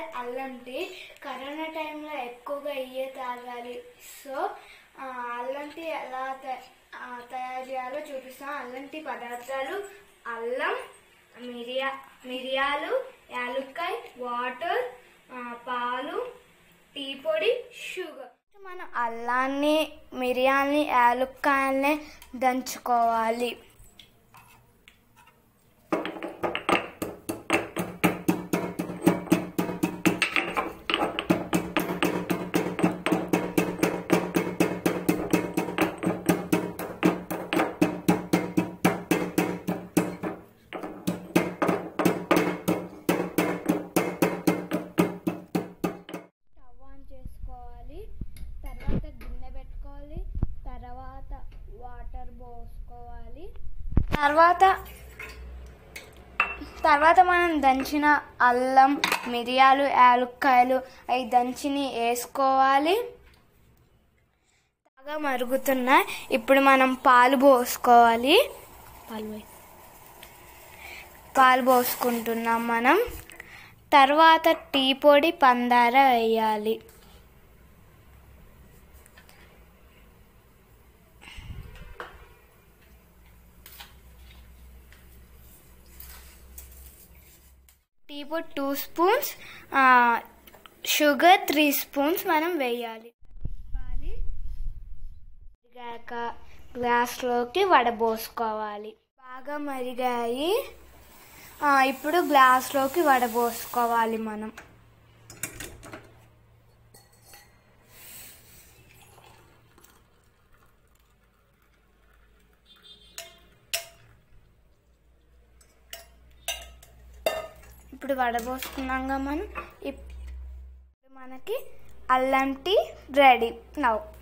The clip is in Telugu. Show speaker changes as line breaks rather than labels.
అల్లం టీ కరోనా టైంలో ఎక్కువగా ఇయ్యే తాగాలి సో ఆ, అల్లం టీ ఎలా త- ఆ, తయారు చేయాలో చూపిస్తాం అల్లం టీ పదార్థాలు అల్లం మిరియా మిరియాలు యాలుక్కాయ వాటర్ ఆ, పాలు టీ పొడి షుగర్ మనం అల్లాన్ని మిరియాల్ని యాలుక్కాయల్ని దంచుకోవాలి స్టవ్ ఆన్ చేసుకోవాలి తర్వాత గిన్నె పెట్టుకోవాలి తర్వాత వాటర్ పోసుకోవాలి తర్వాత తర్వాత మనం దంచిన అల్లం మిరియాలు యాలుక్కాయలు అవి దంచిని వేసుకోవాలి బాగా మరుగుతున్నాయి ఇప్పుడు మనం పాలు పోసుకోవాలి పాలు పోయి పాలు పోసుకుంటున్నాం మనం తర్వాత టీ పొడి పందార వేయాలి టీ పొడి two spoons sugar three spoons మనం వేయాలి తిప్పాలి మరిగాక గ్లాస్లోకి వడబోసుకోవాలి బాగా మరిగాయి ఆ, ఇప్పుడు గ్లాస్లోకి వడబోసుకోవాలి మనం ఇప్పుడు వడబోసుకున్నాక మనం ఇప్- ఇప్పుడు మనకి అల్లం టీ రెడీ నవ్వు